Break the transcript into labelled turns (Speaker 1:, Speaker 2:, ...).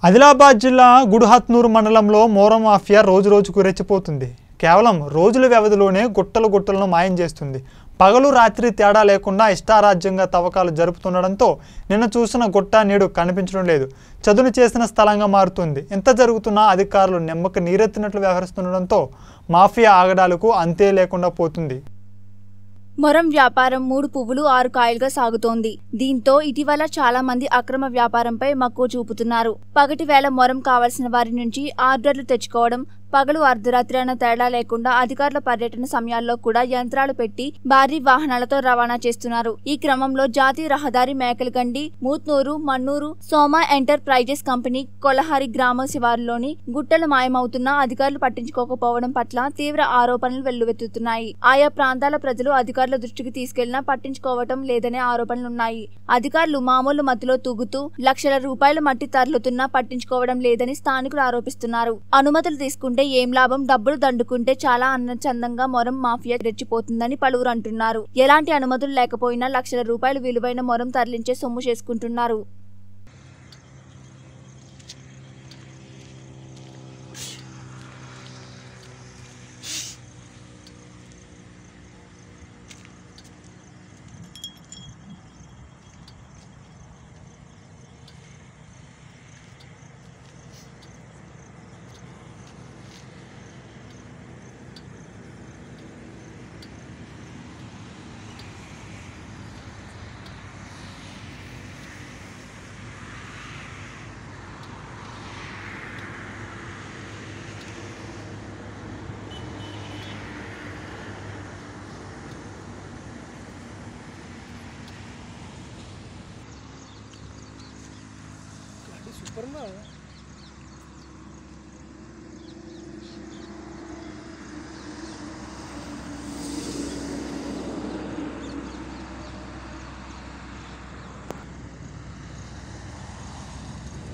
Speaker 1: ఆదిలాబాద్ జిల్లా గుడుహత్నూరు మండలంలో మోరం మాఫియా రోజు రోజుకు రెచ్చిపోతుంది కేవలం రోజుల వ్యవధిలోనే గుట్టలు గుట్టలను మాయం చేస్తుంది పగలు రాత్రి తేడా లేకుండా ఇష్టారాజ్యంగా తవ్వకాలు జరుపుతుండడంతో నిన్న చూసిన గుట్ట నేడు కనిపించడం లేదు చదును చేసిన స్థలంగా మారుతుంది ఇంత జరుగుతున్నా అధికారులు నెమ్మక నీరెత్తినట్లు వ్యవహరిస్తుండడంతో మాఫియా ఆగడాలకు అంతే లేకుండా పోతుంది
Speaker 2: మొరం వ్యాపారం మూడు పువ్వులు ఆరు కాయలుగా సాగుతోంది దీంతో ఇటీవల చాలా మంది అక్రమ వ్యాపారంపై మక్కువ చూపుతున్నారు పగటి వేళ మొరం కావలసిన వారి నుంచి ఆర్డర్లు తెచ్చుకోవడం పగలు అర్ధరాత్రి అన్న తేడా లేకుండా అధికారుల పర్యటన సమయాల్లో కూడా యంత్రాలు పెట్టి భారీ వాహనాలతో రవాణా చేస్తున్నారు ఈ క్రమంలో జాతీయ రహదారి మేకలగండి మూత్నూరు మన్నూరు సోమా ఎంటర్ప్రైజెస్ కంపెనీ కొలహారి గ్రామ శివారులోని గుట్టలు మాయమవుతున్నా అధికారులు పట్టించుకోకపోవడం పట్ల తీవ్ర ఆరోపణలు వెల్లువెత్తుతున్నాయి ఆయా ప్రాంతాల ప్రజలు అధికారుల దృష్టికి తీసుకెళ్లినా పట్టించుకోవటం లేదనే ఆరోపణలున్నాయి అధికారులు మామూలు మత్తులో తూగుతూ లక్షల రూపాయల మట్టి తరలుతున్నా పట్టించుకోవడం లేదని స్థానికులు ఆరోపిస్తున్నారు అనుమతులు తీసుకుంటే ఏం లాభం డబ్బులు దండుకుంటే చాలా అన్నచందంగా మొరం మాఫియా రెచ్చిపోతుందని పలువురు అంటున్నారు ఎలాంటి అనుమతులు లేకపోయినా లక్షల రూపాయలు విలువైన మొరం తరలించే సొమ్ము చేసుకుంటున్నారు
Speaker 3: సూపర్